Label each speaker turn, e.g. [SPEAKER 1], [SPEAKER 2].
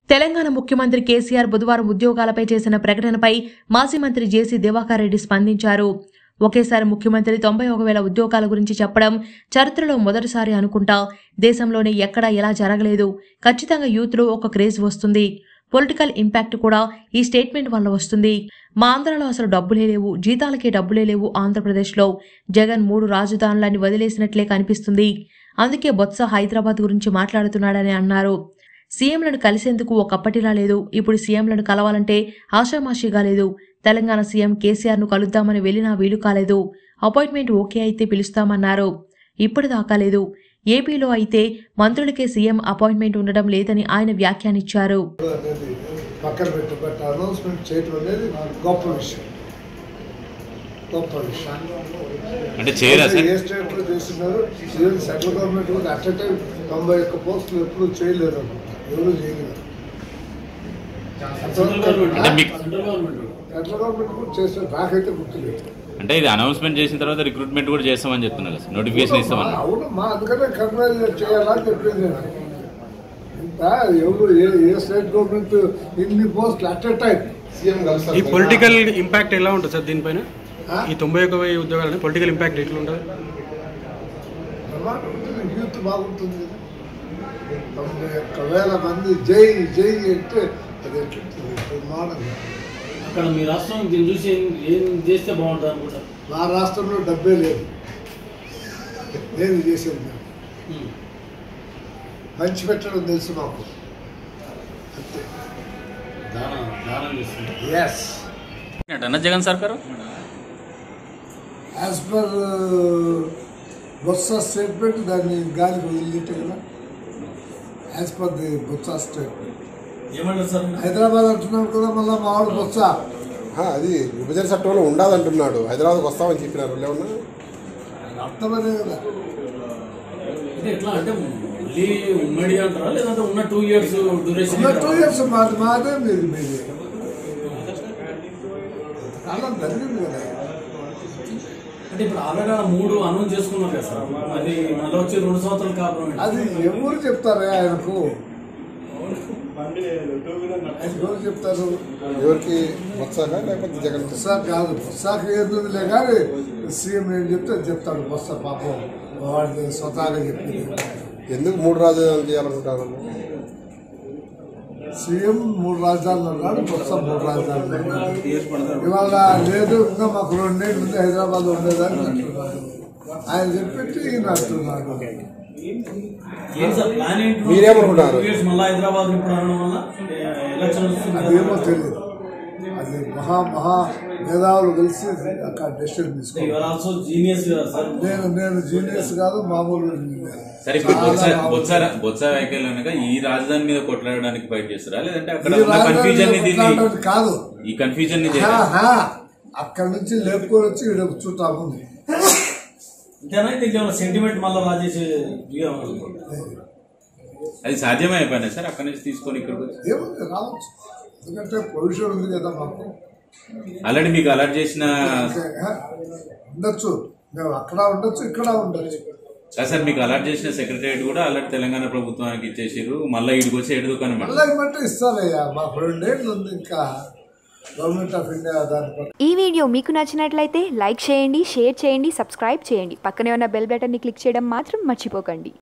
[SPEAKER 1] తెలంగాణ ముఖ్యమంత్రి కేసీఆర్ బుధవారం ఉద్యోగాలపై చేసిన ప్రకటనపై మాజీ మంత్రి జేసీ దివాకర్ రెడ్డి స్పందించారు ఒకేసారి ముఖ్యమంత్రి తొంభై ఒక వేల ఉద్యోగాల గురించి చెప్పడం చరిత్రలో మొదటిసారి అనుకుంటా దేశంలోనే ఎక్కడా ఎలా జరగలేదు ఖచ్చితంగా యూత్లో ఒక క్రేజ్ వస్తుంది పొలిటికల్ ఇంపాక్ట్ కూడా ఈ స్టేట్మెంట్ వల్ల వస్తుంది మా ఆంధ్రలో అసలు డబ్బులే లేవు జీతాలకే డబ్బులే లేవు ఆంధ్రప్రదేశ్లో జగన్ మూడు రాజధానులని వదిలేసినట్లే కనిపిస్తుంది అందుకే బొత్స హైదరాబాద్ గురించి మాట్లాడుతున్నాడని అన్నారు సీఎంలను కలిసేందుకు ఒకప్పటిలా లేదు ఇప్పుడు సీఎంలను కలవాలంటే ఆషామాషిగా లేదు తెలంగాణ సీఎం కేసీఆర్ ను కలుద్దామని వెళ్ళినా వీలు కాలేదు అపాయింట్మెంట్ ఓకే అయితే పిలుస్తామన్నారు ఇప్పటిదాకా లేదు ఏపీలో అయితే మంత్రులకే సీఎం అపాయింట్మెంట్ ఉండడం లేదని ఆయన వ్యాఖ్యానించారు
[SPEAKER 2] అనేది పక్కన పెట్టు బట్ అనౌన్స్మెంట్ చేయడం అనేది గొప్ప విషయం గొప్ప విషయం
[SPEAKER 3] అంటే చేయరా సార్
[SPEAKER 2] ఏ స్టేట్ లో చేస్తున్నారు ఈవెన్ సెంట్రల్ గవర్నమెంట్ కూడా అట్ టైం తొంభై ఒక్క పోస్టులు ఎప్పుడు చేయలేరు అనుకుంటా ఎవరు చేయలేరు
[SPEAKER 3] అంటే మీకు
[SPEAKER 2] సెంట్రల్ గవర్నమెంట్ కూడా చేస్తారు నాకైతే గుర్తులేదు
[SPEAKER 3] అంటే ఇది అనౌన్స్మెంట్ చేసిన తర్వాత రిక్రూట్మెంట్ కూడా చేస్తామని చెప్తున్నారు సార్ నోటిఫికేషన్ ఇస్తామని
[SPEAKER 2] అవును మా అందుకనే కంగ్రాచులేట్ చేయాలని చెప్పింది నేను ఇంకా ఎవరు ఏ ఏ స్టేట్ గవర్నమెంట్ ఇన్ని పోస్టులు అట్ ఎ టైం
[SPEAKER 4] సీఎం కలుస్తారు
[SPEAKER 5] ఈ పొలిటికల్ ఇంపాక్ట్ ఎలా ఉంటుంది సార్ దీనిపైన
[SPEAKER 2] ఆ?
[SPEAKER 5] ఈ తొంభై ఒక వెయ్యి ఉద్యోగాలని పొలిటికల్ ఇంపాక్ట్ ఎట్లా ఉంటుంది
[SPEAKER 2] అన్నమాట ఉంటుంది యూత్ బాగుంటుంది కదా తొంభై ఒక్క వేల మంది జై జై అంటే అది ఎట్లుంటుంది ప్రమాణంగా
[SPEAKER 6] అక్కడ మీ రాష్ట్రం దీన్ని చూసి ఏం ఏం చేస్తే బాగుంటుంది అనుకుంటా
[SPEAKER 2] నా రాష్ట్రంలో డబ్బే లేదు నేను చేసేది మేము మంచి పెట్టడం తెలుసు మాకు అంతే
[SPEAKER 6] దానం దానం చేస్తుంది
[SPEAKER 2] ఎస్
[SPEAKER 3] అన్న జగన్ సర్కారు
[SPEAKER 2] యాజ్ పర్ బొత్స స్టేట్మెంట్ దాన్ని గాలికి వదిలితే కదా as per the Botsa statement
[SPEAKER 6] ఏమంటారు సార్
[SPEAKER 2] హైదరాబాద్ అంటున్నాడు కదా మళ్ళీ మా వాడు బొత్స
[SPEAKER 4] ఆ, అది విభజన చట్టంలో ఉండాలంటున్నాడు హైదరాబాద్కి వస్తామని చెప్పినారు ఏమన్నా
[SPEAKER 2] అర్థమనే కదా
[SPEAKER 6] అంటే ఎట్లా అంటే మళ్ళీ ఉమ్మడి అంటారా లేదంటే ఉన్న టూ ఇయర్స్ డ్యూరేషన్
[SPEAKER 2] ఉన్న టూ ఇయర్స్ మాది మాదే మీది మీది కాలం జరిగింది కదా
[SPEAKER 6] అంటే ఇప్పుడు ఆల్రెడీ ఆడ మూడు అనౌన్స్ చేసుకున్నారు కదా సార్ మరి మళ్ళీ వచ్చి రెండు సంవత్సరాలు కాపురం
[SPEAKER 2] అది ఎవరు చెప్తారా ఆయనకు అది ఎవరు చెప్తారు
[SPEAKER 4] ఎవరికి వచ్చాక లేకపోతే జగన్
[SPEAKER 2] బొత్స కాదు బొత్సాక ఏదుందిలే కానీ సీఎం ఏం చెప్తే అది చెప్తాడు బొత్స పాపం వాడికి స్వతహాగా చెప్పింది
[SPEAKER 4] ఎందుకు మూడు రాజధానులు చేయాలనుకుంటారు
[SPEAKER 2] సీఎం మూడు రాజధానులు ఉన్నాడు బొత్స మూడు రాజధానులు ఉన్నాడు ఇవాళ లేదు ఇంకా మాకు రెండేళ్ళు ఉంది హైదరాబాద్ ఉండేదని అంటున్నాడు ఆయన చెప్పిట్టి ఈయన అంటున్నాడు
[SPEAKER 6] ఏం సార్ ప్లాన్ ఏంటి
[SPEAKER 4] మీరేమనుకుంటున్నారు?
[SPEAKER 6] టూ ఇయర్స్ మళ్ళీ హైదరాబాద్ ఇప్పుడు అనడం వల్ల ఎలక్షన్ వస్తుంది
[SPEAKER 2] అదేమో తెలియదు అది మహా మహా మేధావులు కలిసి అక్కడ డెసిషన్ తీసుకోవాలి
[SPEAKER 6] యువర్ ఆల్సో జీనియస్ కదా సార్
[SPEAKER 2] నేను నేను జీనియస్ కాదు మామూలు
[SPEAKER 3] సరే ఇప్పుడు బొత్స
[SPEAKER 2] చాలా
[SPEAKER 3] బొత్స బొత్స వ్యాఖ్యలు అనగా ఈ రాజధాని మీద కొట్లాడడానికి ఫైట్ చేస్తారా లేదంటే అక్కడ
[SPEAKER 2] ఈ
[SPEAKER 3] ఉన్న
[SPEAKER 2] రాజధాని
[SPEAKER 3] కన్ఫ్యూజన్ ని దీన్ని
[SPEAKER 2] కొట్లాడడం కాదు
[SPEAKER 3] ఈ కన్ఫ్యూజన్ ని
[SPEAKER 2] హా,
[SPEAKER 3] చేయాలి
[SPEAKER 2] హా. అక్కడి నుంచి లేపుకొని వచ్చి ఇక్కడ చూస్తాము
[SPEAKER 6] అంతేనా దీనికి ఏమైనా సెంటిమెంట్ మళ్ళీ రాజేసి
[SPEAKER 3] అది సాధ్యమే అయిపోయినా సార్ అక్కడి నుంచి తీసుకొని ఇక్కడికి వచ్చి
[SPEAKER 2] ఏముంది రావచ్చు ఎందుకంటే పొల్యూషన్ ఉంది కదా మాకు
[SPEAKER 3] ఆల్రెడీ మీకు అలర్ట్ చేసిన
[SPEAKER 2] హా, ఉండొచ్చు మేము అక్కడ ఉండొచ్చు ఇక్కడ ఉండొచ్చు
[SPEAKER 3] కాదు సార్ మీకు అలర్ట్ చేసిన సెక్రటరియట్ కూడా అలర్ట్ తెలంగాణ ప్రభుత్వానికి ఇచ్చేసారు మళ్ళీ ఇడికి వచ్చి ఎడుదుకు అనమాట
[SPEAKER 2] మళ్ళీ ఏమంటే ఇస్తారయ్యా మాకు రెండేళ్ళు ఉంది ఇంకా గవర్నమెంట్ ఆఫ్ ఇండియా దాని
[SPEAKER 7] ఈ వీడియో మీకు నచ్చినట్లయితే లైక్ చేయండి షేర్ చేయండి సబ్స్క్రైబ్ చేయండి పక్కనే ఉన్న బెల్ బటన్ని క్లిక్ చేయడం మాత్రం మర్చిపోకండి